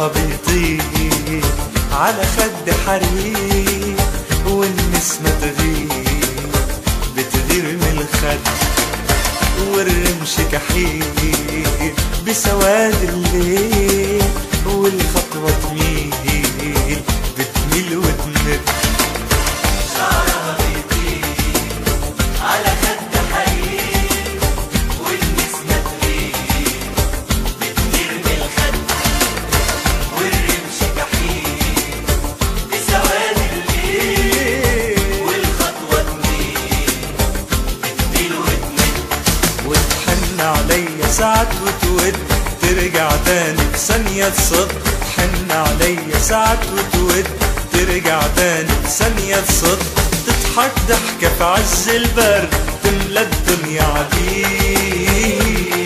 شعرها بيطير على خد حرير والنسمة تغير بتغير من الخد والرمش كحيل بسواد الليل والخطوة تميل بتميل وتمد شعرها بيطير على خد حرير والنسمة تغير بتطير من الخد والرمش جحيم بسواد الليل والخطوة تميل بتميل وتمد وتحن عليا ساعات وتود ترجع تاني بثانية تصد تحن عليا ساعات وتود ترجع تاني بثانية تصد تضحك ضحكة في عز البرد تملى الدنيا عبير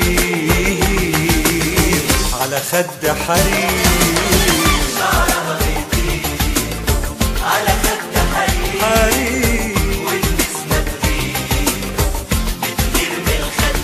على خد حرير شعرها بيطير على خد حرير حرير والنسمة تغير بتطير من الخد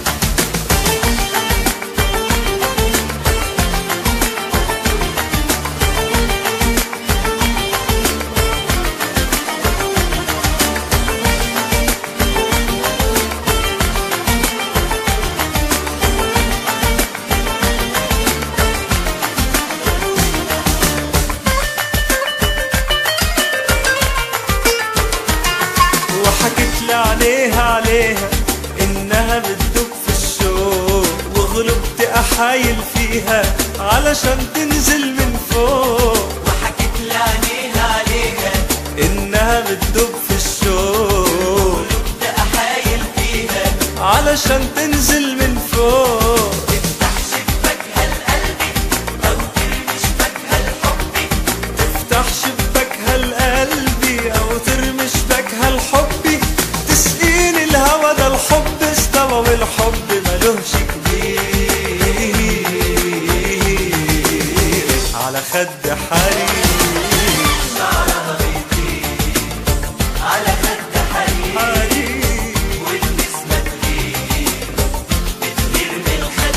وحكت لي عليها عليها انها بتدب في الشوق وغلبت احايل فيها علشان تنزل من فوق وحكت لي عليها عليها انها بتدب في الشوق قلت أحايل فيها علشان تنزل من فوق تفتح شباكها لقلبي أو ترمي شباكها لحبي تفتح شباكها لقلبي او ترمي شباكها لحبي تسقيني الهوى ده الحب استوى والحب ملوش كبير على خد حرير شعرها بيطير على خد حرير حرير والنسمة تغير بتطير من الخد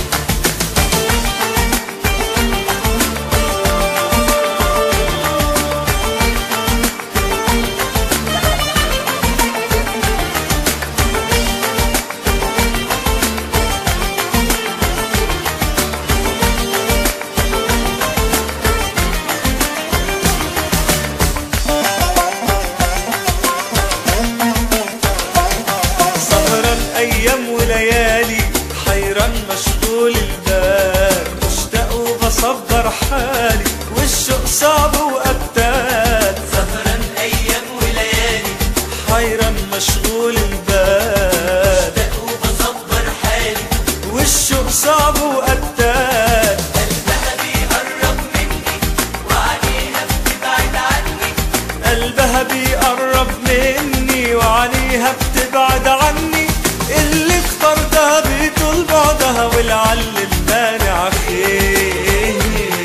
سهران ايام وليالي حيران مشغول البال مشتاق وبصبر حالي والشوق صعب وقتال سهران أيام وليالي حيران مشغول البال بشتاق وبصبر حالي والشوق صعب وقتال قلبها بيقرب مني وعليها بتبعد عني قلبها بيقرب مني وعليها بتبعد عني اللي اخترتها بيطول بعدها ولعل المانع خير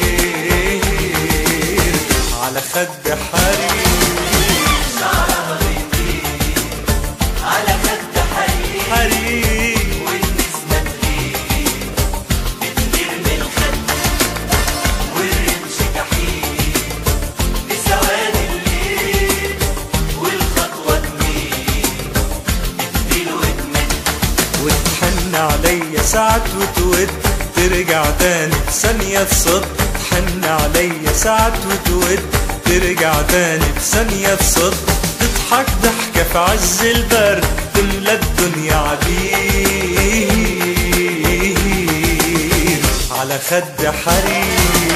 على خد حرير شعرها بيطير على خد حرير حرير والنسمة تغير بتطير من الخد والرمش جحيم بسواد الليل والخطوة تميل بتطير وتمد وتحن عليا ساعات وتود ترجع تاني بثانية تصد تحن عليا ساعات وتود ترجع تاني بثانية تصد تضحك ضحكة في عز البرد تملى الدنيا عبير على خد حرير